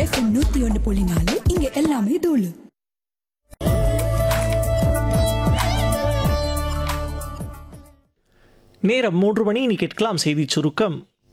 FM நூத்தி ஒன்று புள்ளி நாலு இங்க எல்லாமே தூளு நேரம் மூன்று மணி இனி கேட்கலாம் செய்தி சுருக்கம்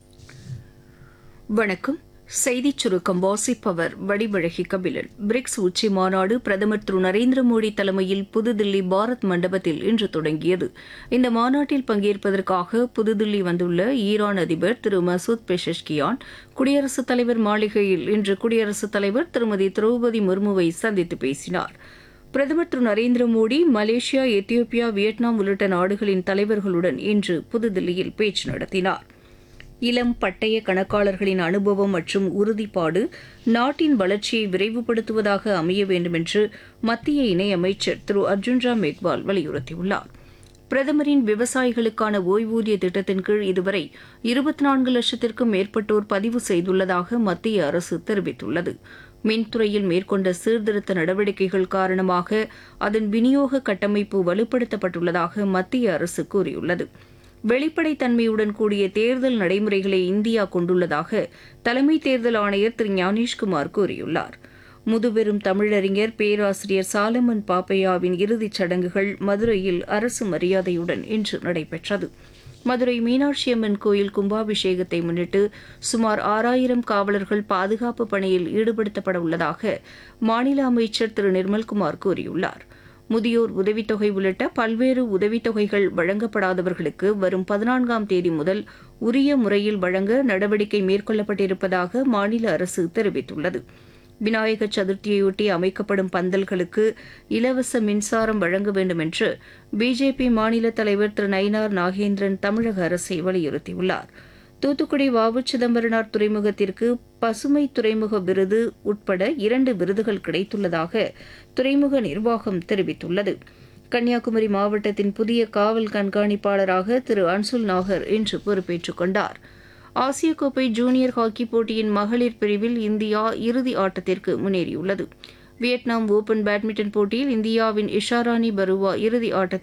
வணக்கம் செய்திச் சுருக்கம் வாசிப்பவர் வடிவழகி கபிலன் பிரிக்ஸ் உச்சி மாநாடு பிரதமர் திரு நரேந்திர மோடி தலைமையில் புதுதில்லி பாரத் மண்டபத்தில் இன்று தொடங்கியது இந்த மாநாட்டில் பங்கேற்பதற்காக புதுதில்லி வந்துள்ள ஈரான் அதிபர் திரு மசூத் பெஷஷ்கியான் குடியரசுத் தலைவர் மாளிகையில் இன்று குடியரசுத் தலைவர் திருமதி திரௌபதி முர்முவை சந்தித்து பேசினார் பிரதமர் திரு Narendra Modi Malaysia Ethiopia Vietnam உள்ளிட்ட நாடுகளின் தலைவர்களுடன் இன்று புதுதில்லியில் பேச்சு நடத்தினார் இளம் பட்டய கணக்காளர்களின் அனுபவம் மற்றும் உறுதிப்பாடு நாட்டின் வளர்ச்சியை விரைவுபடுத்துவதாக அமைய வேண்டும் என்று மத்திய இணையமைச்சர் திரு அர்ஜுன் ராம் மேக்வால் வலியுறுத்தியுள்ளார் பிரதமரின் விவசாயிகளுக்கான ஓய்வூதிய திட்டத்தின் கீழ் இதுவரை இருபத்தி நான்கு லட்சத்திற்கும் மேற்பட்டோர் பதிவு செய்துள்ளதாக மத்திய அரசு தெரிவித்துள்ளது மின்துறையில் மேற்கொண்ட சீர்திருத்த நடவடிக்கைகள் காரணமாக அதன் விநியோக கட்டமைப்பு வலுப்படுத்தப்பட்டுள்ளதாக மத்திய அரசு கூறியுள்ளது வெளிப்படைத்தன்மையுடன் கூடிய தேர்தல் நடைமுறைகளை இந்தியா கொண்டுள்ளதாக தலைமை தேர்தல் ஆணையர் திரு ஞானேஷ்குமார் கூறியுள்ளார் முதுபெரும் தமிழறிஞர் பேராசிரியர் சாலமன் பாப்பையாவின் இறுதிச் சடங்குகள் மதுரையில் அரசு மரியாதையுடன் இன்று நடைபெற்றது மதுரை மீனாட்சி அம்மன் கோயில் கும்பாபிஷேகத்தை முன்னிட்டு சுமார் ஆறாயிரம் காவலர்கள் பாதுகாப்பு பணியில் ஈடுபடுத்தப்பட உள்ளதாக மாநில அமைச்சர் திரு நிர்மல்குமார் கூறியுள்ளார் முதியோர் உதவித்தொகை உள்ளிட்ட பல்வேறு உதவித்தொகைகள் வழங்கப்படாதவர்களுக்கு வரும் பதினான்காம் தேதி முதல் உரிய முறையில் வழங்க நடவடிக்கை மேற்கொள்ளப்பட்டிருப்பதாக மாநில அரசு தெரிவித்துள்ளது விநாயகர் சதுர்த்தியையொட்டி அமைக்கப்படும் பந்தல்களுக்கு இலவச மின்சாரம் வழங்க வேண்டும் என்று பிஜேபி மாநில தலைவர் திரு நயினார் நாகேந்திரன் தமிழக அரசை வலியுறுத்தியுள்ளார் தூத்துக்குடி வாவு சிதம்பரனார் துறைமுகத்திற்கு பசுமை துறைமுக விருது உட்பட இரண்டு விருதுகள் கிடைத்துள்ளதாக துறைமுக நிர்வாகம் தெரிவித்துள்ளது கன்னியாகுமரி மாவட்டத்தின் புதிய காவல் கண்காணிப்பாளராக திரு அன்சுல் நாகர் இன்று பொறுப்பேற்றுக் கொண்டார் ஆசிய கோப்பை ஜூனியர் ஹாக்கி போட்டியின் மகளிர் பிரிவில் இந்தியா இறுதி ஆட்டத்திற்கு முன்னேறியுள்ளது வியட்நாம் ஓபன் பேட்மிண்டன் போட்டியில் இந்தியாவின் இஷாராணி பருவா இறுதி ஆட்டத்தில்